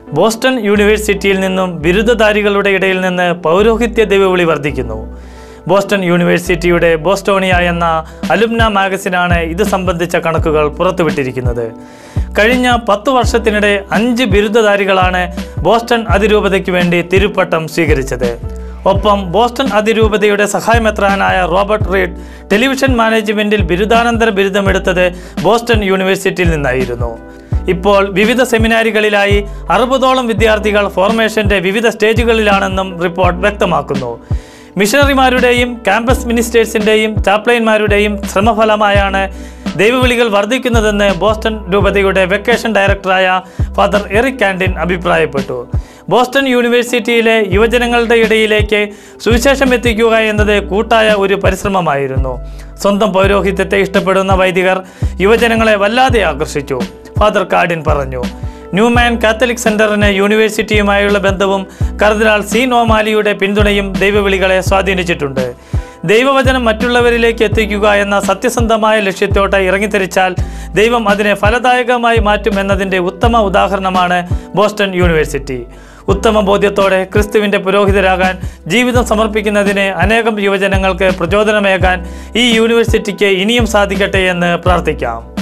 Boston യൂണിവേഴ്സിറ്റിയിൽ നിന്നും ബിരുദധാരികളുടെ ഇടയിൽ നിന്ന് പൗരോഹിത്യ ദൈവവിളി വർദ്ധിക്കുന്നു ബോസ്റ്റൺ യൂണിവേഴ്സിറ്റിയുടെ ബോസ്റ്റോണിയ എന്ന അലുംന മാഗസിനാണ് ഇത് സംബന്ധിച്ച കണക്കുകൾ പുറത്തുവിട്ടിരിക്കുന്നത് കഴിഞ്ഞ പത്തു വർഷത്തിനിടെ അഞ്ച് ബിരുദധാരികളാണ് ബോസ്റ്റൺ അതിരൂപതയ്ക്ക് വേണ്ടി തിരുപ്പട്ടം സ്വീകരിച്ചത് ഒപ്പം ബോസ്റ്റൺ അതിരൂപതയുടെ സഹായമെത്രാനായ റോബർട്ട് റീഡ് ടെലിവിഷൻ മാനേജ്മെന്റിൽ ബിരുദാനന്തര ബിരുദമെടുത്തത് ബോസ്റ്റൺ യൂണിവേഴ്സിറ്റിയിൽ നിന്നായിരുന്നു ഇപ്പോൾ വിവിധ സെമിനാരികളിലായി അറുപതോളം വിദ്യാർത്ഥികൾ ഫോർമേഷന്റെ വിവിധ സ്റ്റേജുകളിലാണെന്നും റിപ്പോർട്ട് വ്യക്തമാക്കുന്നു മിഷണറിമാരുടെയും ക്യാമ്പസ് മിനിസ്റ്റേഴ്സിൻ്റെയും ചാപ്ലൈൻമാരുടെയും ശ്രമഫലമായാണ് ദൈവവിളികൾ വർദ്ധിക്കുന്നതെന്ന് ബോസ്റ്റൺ രൂപതയുടെ വെക്കേഷൻ ഡയറക്ടറായ ഫാദർ എറിക് കാൻഡിൻ അഭിപ്രായപ്പെട്ടു ബോസ്റ്റൺ യൂണിവേഴ്സിറ്റിയിലെ യുവജനങ്ങളുടെ ഇടയിലേക്ക് സുവിശേഷം എത്തിക്കുക എന്നത് കൂട്ടായ ഒരു പരിശ്രമമായിരുന്നു സ്വന്തം പൗരോഹിത്യത്തെ ഇഷ്ടപ്പെടുന്ന വൈദികർ യുവജനങ്ങളെ വല്ലാതെ ആകർഷിച്ചു ഫാദർ കാർഡിൻ പറഞ്ഞു ന്യൂമാൻ കാത്തലിക് സെന്ററിന് യൂണിവേഴ്സിറ്റിയുമായുള്ള ബന്ധവും കർദിനാൾ സി നോമാലിയുടെ പിന്തുണയും ദൈവവിളികളെ സ്വാധീനിച്ചിട്ടുണ്ട് ദൈവവചനം മറ്റുള്ളവരിലേക്ക് എത്തിക്കുക എന്ന സത്യസന്ധമായ ലക്ഷ്യത്തോട്ട് ഇറങ്ങിത്തിരിച്ചാൽ ദൈവം അതിനെ ഫലദായകമായി മാറ്റും എന്നതിൻ്റെ ഉത്തമ ഉദാഹരണമാണ് ബോസ്റ്റൺ യൂണിവേഴ്സിറ്റി ഉത്തമ ബോധ്യത്തോടെ ക്രിസ്തുവിൻ്റെ പുരോഹിതരാകാൻ ജീവിതം സമർപ്പിക്കുന്നതിന് അനേകം യുവജനങ്ങൾക്ക് പ്രചോദനമേകാൻ ഈ യൂണിവേഴ്സിറ്റിക്ക് ഇനിയും സാധിക്കട്ടെ എന്ന് പ്രാർത്ഥിക്കാം